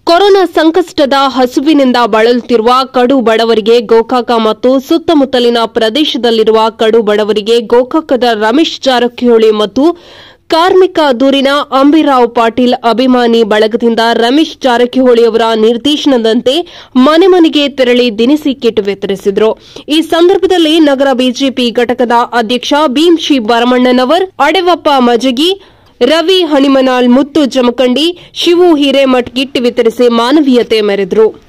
corona ಸಂಕಷ್ಟದ ಹಸುವಿನಿಂದ ಬಳಲುತ್ತಿರುವ ಕಡು ಬಡವರಿಗೆ ಗೋಕಾಕ ಮತ್ತು ಸುತ್ತಮುತ್ತಲಿನ ಪ್ರದೇಶದಲ್ಲಿರುವ ಕಡು ಬಡವರಿಗೆ ಗೋಕಾಕದ ರಮೇಶ್ ಜಾರಕಿಹೊಳಿ ಮತ್ತು ಕಾರ್ಮಿಕ ದೂರಿನ ಅಂಬಿರಾವ್ ಪಾಟೀಲ್ ಅಭಿಮಾನಿ ಬಳಗದಿಂದ ರಮೇಶ್ ಜಾರಕಿಹೊಳಿ ಅವರ ನಿರ್ದೇಶನದಂತೆ ಮನೆ ಮನೆಗೆ ತೆರಳಿ ದಿನಸಿ ಕಿಟ್ ವಿತರಿಸಿದರು ಈ ಸಂದರ್ಭದಲ್ಲಿ ನಗರ ಬಿಜೆಪಿ ಘಟಕದ ಅಧ್ಯಕ್ಷ ಭೀಮ್ಶಿ ಭರಮಣ್ಣನವರ್ ಅಡೆವಪ್ಪ ಮಜಗಿ ರವಿ ಹಣಿಮನಾಳ್ ಮುತ್ತು ಜಮಖಂಡಿ ಶಿವು ಹಿರೇಮಠ್ ಕಿಟ್ ವಿತರಿಸಿ ಮಾನವೀಯತೆ ಮೆರೆದರು